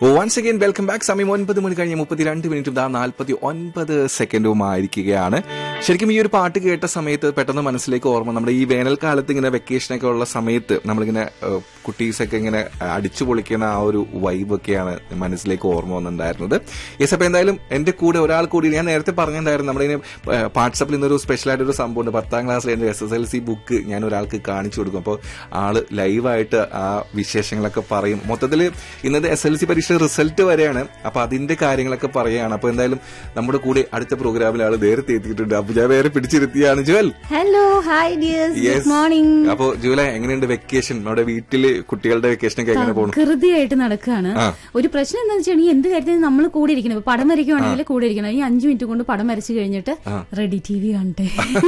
Once again welcome back സമയം ഒൻപത് മണി കഴിഞ്ഞ് മുപ്പത്തിരണ്ട് മിനിറ്റും ദാ നാൽപ്പത്തി ഒൻപത് സെക്കൻഡുമായിരിക്കുകയാണ് ശരിക്കും ഈ ഒരു പാട്ട് കേട്ട സമയത്ത് പെട്ടെന്ന് മനസ്സിലേക്ക് ഓർമ്മ നമ്മുടെ ഈ വേനൽക്കാലത്ത് ഇങ്ങനെ വെക്കേഷനൊക്കെ ഉള്ള സമയത്ത് നമ്മളിങ്ങനെ കുട്ടീസൊക്കെ ഇങ്ങനെ അടിച്ചു പൊളിക്കുന്ന ആ ഒരു വൈബൊക്കെയാണ് മനസ്സിലേക്ക് ഓർമ്മ വന്നിട്ടുണ്ടായിരുന്നത് യെസ് അപ്പൊ എന്തായാലും എന്റെ കൂടെ ഒരാൾ കൂടി ഞാൻ നേരത്തെ പറഞ്ഞിട്ടുണ്ടായിരുന്നു നമ്മളിങ്ങനെ വാട്സപ്പിൽ ഇന്നൊരു സ്പെഷ്യലായിട്ട് ഒരു സംഭവം ഉണ്ട് പത്താം ക്ലാസ്സിൽ എന്റെ S S L C book ഞാൻ ഒരാൾക്ക് കാണിച്ചു കൊടുക്കും അപ്പോൾ ആള് ലൈവായിട്ട് ആ വിശേഷങ്ങളൊക്കെ പറയും മൊത്തത്തിൽ ഇന്നത്തെ എസ് എൽ സി പരീക്ഷ റിസൾട്ട് വരെയാണ് അപ്പൊ അതിന്റെ കാര്യങ്ങളൊക്കെ പറയുകയാണ് അപ്പൊ എന്തായാലും നമ്മുടെ കൂടെ അടുത്ത പ്രോഗ്രാമിൽ ആള് നേരത്തെ എത്തിയിട്ടുണ്ട് അപ്പൊ ഞാൻ വേറെ പിടിച്ചിരുത്തിയാണ് Jewel hello hi dears Yes. Good morning അപ്പൊ ജൂല എങ്ങനെയുണ്ട് വെക്കേഷൻ നമ്മുടെ വീട്ടില് കുട്ടികളുടെ വെക്കേഷൻ ഒക്കെ എങ്ങനെ പോണു കൃതിയായിട്ട് നടക്കുകയാണ് ആ. ഒരു പ്രശ്നം എന്താണെന്ന് വെച്ചാൽ എന്ത് കാര്യത്തിൽ നമ്മൾ കൂടെ ഇരിക്കണം ഇപ്പൊ പടം വരയ്ക്കുവാണെങ്കിൽ കൂടെ ഇരിക്കണം ഈ അഞ്ചു മിനിറ്റ് കൊണ്ട് പടം വരച്ചു കഴിഞ്ഞിട്ട് റെഡി ടി വി കാണട്ടെ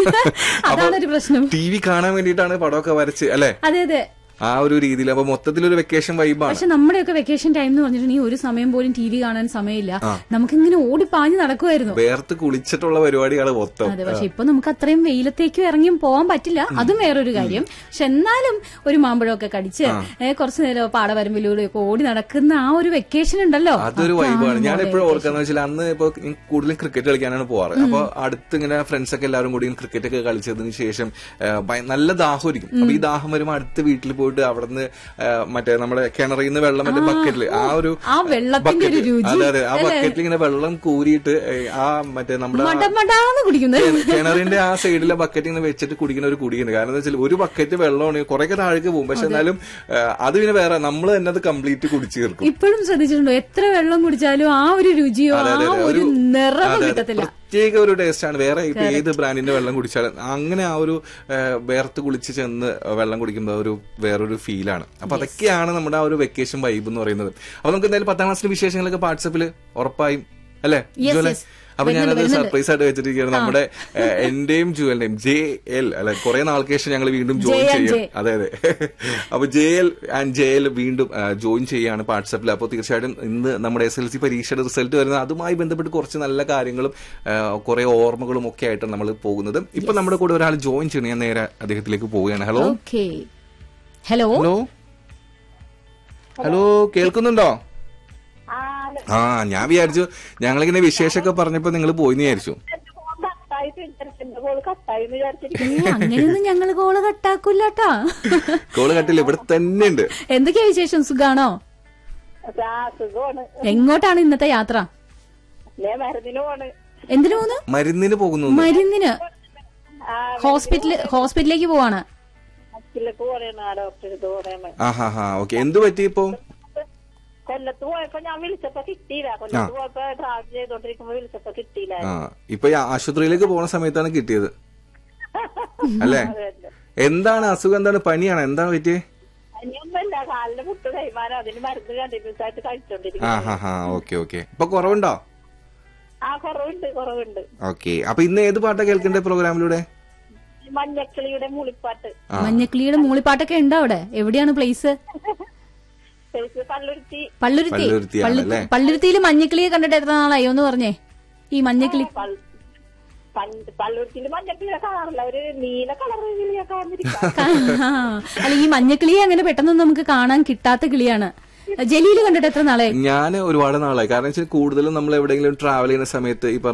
അതാണ് ഒരു പ്രശ്നം ടി വി കാണാൻ വേണ്ടിയിട്ടാണ് പടമൊക്കെ വരച്ച് അല്ലെ അതെ അതെ ആ ഒരു രീതിയിൽ അപ്പൊ മൊത്തത്തിലൊരു വെക്കേഷൻ വൈബാണ് പക്ഷെ നമ്മുടെയൊക്കെ വെക്കേഷൻ ടൈം എന്ന് പറഞ്ഞിട്ടുണ്ടെങ്കിൽ ഒരു സമയം പോലും ടി വി കാണാൻ സമയമില്ല നമുക്കിങ്ങനെ ഓടി പാഞ്ഞ് നടക്കുമായിരുന്നു വേർത്ത് കുളിച്ചിട്ടുള്ള പരിപാടിയാണ് മൊത്തം അതെ പക്ഷെ ഇപ്പൊ നമുക്ക് അത്രയും വെയിലത്തേക്കും ഇറങ്ങിയും പോകാൻ പറ്റില്ല അതും വേറൊരു കാര്യം പക്ഷെ എന്നാലും ഒരു മാമ്പഴമൊക്കെ കടിച്ച് ഏ, കുറച്ചു നേരം പാടവരമ്പിലൂടെ ഒക്കെ ഓടി നടക്കുന്ന ആ ഒരു വെക്കേഷൻ ഉണ്ടല്ലോ അതൊരു അതാണ് വൈബാണ് ഞാൻ നമ്മുടെ എപ്പോഴും ഓർക്കാന്ന് വെച്ചാൽ അന്ന് ഇപ്പൊ കൂടുതലും ക്രിക്കറ്റ് കളിക്കാനാണ് പോവാറ് അപ്പൊ അടുത്ത് ഇങ്ങനെ ഫ്രണ്ട്സ് ഒക്കെ എല്ലാവരും കൂടി ക്രിക്കറ്റ് ഒക്കെ കളിച്ചതിന് ശേഷം ആ, ഭയ- നല്ല ദാഹമായിരിക്കും അപ്പൊ ഈ ദാഹം വരുമ്പോൾ അടുത്ത വീട്ടിൽ പോയിട്ട് അവിടുന്ന് ആ, മറ്റേ നമ്മുടെ കിണറിൽ നിന്ന് വെള്ളം മറ്റേ ബക്കറ്റില് ആ ഒരു ആ വെള്ളത്തിന്റെ ഒരു bucket. രുചി. അതെ അതെ ആ ബക്കറ്റിൽ ഇങ്ങനെ വെള്ളം കൂരിയിട്ട് ഏ, ആ മറ്റേ നമ്മുടെ ആ മടമടാന്ന് കുടിക്കുന്നത് കിണ- കിണറിന്റെ ആ സൈഡിലെ ബക്കറ്റ് ഇങ്ങനെ വെച്ചിട്ട് കുടിക്കുന്ന ഒരു കുടിയുണ്ട് കാരണം എന്താ വെച്ചാൽ ഒരു ബക്കറ്റ് വെള്ളമാണ് കുറെയൊക്കെ താഴേക്ക് പോകും പക്ഷെ എന്നാലും ആ, അത് പിന്നെ വേറെ നമ്മൾ തന്നെ അത് കംപ്ലീറ്റ് കുടിച്ചു തീർക്കും ഇപ്പോഴും ശ്രദ്ധിച്ചിട്ടുണ്ടോ എത്ര വെള്ളം കുടിച്ചാലും ആ ഒരു രുചിയോ അതെ, ആ അതെ, അതെ. ഒരു ഒരു- നിറമോ അതെ, അതെ. കിട്ടത്തില്ല പ്രത്യേക ഒരു ടേസ്റ്റ് ആണ് വേറെ ഇപ്പൊ ഏത് ബ്രാൻഡിന്റെ വെള്ളം കുടിച്ചാലും അങ്ങനെ ആ ഒരു ആ, വേർത്ത് കുളിച്ച് ചെന്ന് വെള്ളം കുടിക്കുമ്പോൾ ഒരു വേറൊരു ഫീലാണ് അപ്പൊ അതൊക്കെയാണ് നമ്മുടെ ആ ഒരു വെക്കേഷൻ വൈബ് എന്ന് പറയുന്നത് അപ്പൊ നമുക്ക് എന്തായാലും പത്താം ക്ലാസ്സിലെ വിശേഷങ്ങളൊക്കെ വാട്സപ്പിൽ ഉറപ്പായും അല്ലേ Yes, ജുവലെ yes. അപ്പൊ വരുന്നുണ്ട്, ഞാനത് വരുന്നുണ്ട്. സർപ്രൈസ് ആയിട്ട് വെച്ചിരിക്കുകയാണ് നമ്മുടെ ആ, എന്റെയും ജുവലിന്റെയും ജെ എൽ അല്ലെ കുറെ നാൾക്ക് ശേഷം ഞങ്ങൾ വീണ്ടും ജോയിൻ J and ചെയ്യും J. അതെ അതെ അപ്പൊ J L and J L വീണ്ടും ജോയിൻ ചെയ്യാണ് വാട്സപ്പിൽ അപ്പോൾ തീർച്ചയായിട്ടും ഇന്ന് നമ്മുടെ എസ് എൽ സി പരീക്ഷയുടെ റിസൾട്ട് വരുന്നത് അതുമായി ബന്ധപ്പെട്ട് കുറച്ച് നല്ല കാര്യങ്ങളും കുറെ ഓർമ്മകളും ഒക്കെ ആയിട്ടാണ് നമ്മൾ പോകുന്നത് ഇപ്പൊ നമ്മുടെ കൂടെ ഒരാൾ ജോയിൻ ചെയ്യണം ഞാൻ നേരെ അദ്ദേഹത്തിലേക്ക് പോവുകയാണ് hello okay hello hello hello കേൾക്കുന്നുണ്ടോ ആ ഞാൻ വിചാരിച്ചു ഞങ്ങളിങ്ങനെ വിശേഷമൊക്കെ പറഞ്ഞപ്പോ നിങ്ങൾ പോയിന്ന് വിചാരിച്ചു ഏ, അങ്ങനെയൊന്നും ഞങ്ങൾ കോള് കട്ടാക്കൂലട്ടാ കോള് കട്ടില്ല ഇവിടെ തന്നെ ഉണ്ട് എന്തൊക്കെയാ വിശേഷം സുഖാണോ എങ്ങോട്ടാണ് ഇന്നത്തെ യാത്ര മരുന്നിന് പോണ് എന്തിനു പോന്ന് മരുന്നിന് പോകുന്നു മരുന്നിന് ഹോസ്പിറ്റല് ഹോസ്പിറ്റലിലേക്ക് പോവാണ് ഹോസ്പിറ്റലിലേക്ക് പോണേണ് ആ ഡോക്ടർക്ക് പോണേണ് ആ ഹാ ഹാ ഓക്കെ എന്ത് പറ്റി ഇപ്പൊ കൊല്ലത്ത് പോയപ്പോ ഞാൻ വിളിച്ചപ്പോ കിട്ടിയില്ല കൊല്ലത്ത് പോയപ്പോ ട്രാവൽ ചെയ്തോണ്ടിരിക്കുമ്പോ വിളിച്ചപ്പോ കിട്ടിയില്ല ആ ഇപ്പൊ ഈ ആശുപത്രിയിലേക്ക് പോണ സമയത്താണ് കിട്ടിയത് അല്ലേ എന്താണ് അസുഖം എന്താണ് പനിയാണ് എന്താണ് പറ്റിയേ ഇനിയൊന്നുമല്ല കാലിന് മുട്ട് കൈമാനം അതിന് മരുന്ന് കണ്ടിന്യൂസ് ആയിട്ട് കഴിച്ചോണ്ടിരിക്കും ആ ഹാ ഹാ ഓക്കെ ഓക്കെ ഇപ്പൊ കുറവുണ്ടോ ആ കുറവുണ്ട് കുറവുണ്ട് ഓക്കെ അപ്പൊ ഇന്ന് ഏത് പാട്ടാ കേൾക്കണ്ടേ പ്രോഗ്രാമിലൂടെ ഈ മഞ്ഞക്കിളിയുടെ മുളിപ്പാട്ട് മഞ്ഞക്കിളിയുടെ മൂളിപ്പാട്ടൊക്കെ ഉണ്ടോ അവിടെ എവിടെയാണ് പ്ലേസ് ചേച്ചി പള്ളുരുത്തി പള്ളുരുത്തി പള്ളുരുത്തിയാണല്ലേ? പള്ളുരുത്തിയിൽ മഞ്ഞക്കിളിയെ കണ്ടിട്ട് എത്ര നാളായി ഒന്ന് പറഞ്ഞേ ഈ മഞ്ഞക്കിളി പൾ- പണ്ട് പള്ളുരുത്തിയിൽ മഞ്ഞക്കിളിയുടെ കളറില്ല ഒരു നീല കളർ കിളിയൊക്കെ വന്നിരിക്കാം ആ, അല്ല ഈ മഞ്ഞക്കിളിയെ അങ്ങനെ പെട്ടെന്ന് നമുക്ക് കാണാൻ കിട്ടാത്ത കിളിയാണ് ജലീല് കണ്ടിട്ട് എത്ര നാളായി ഞാൻ ഒരുപാട് നാളായി കാരണം വെച്ചാൽ കൂടുതലും നമ്മൾ എവിടെയെങ്കിലും ട്രാവൽ ചെയ്യുന്ന സമയത്ത് ഈ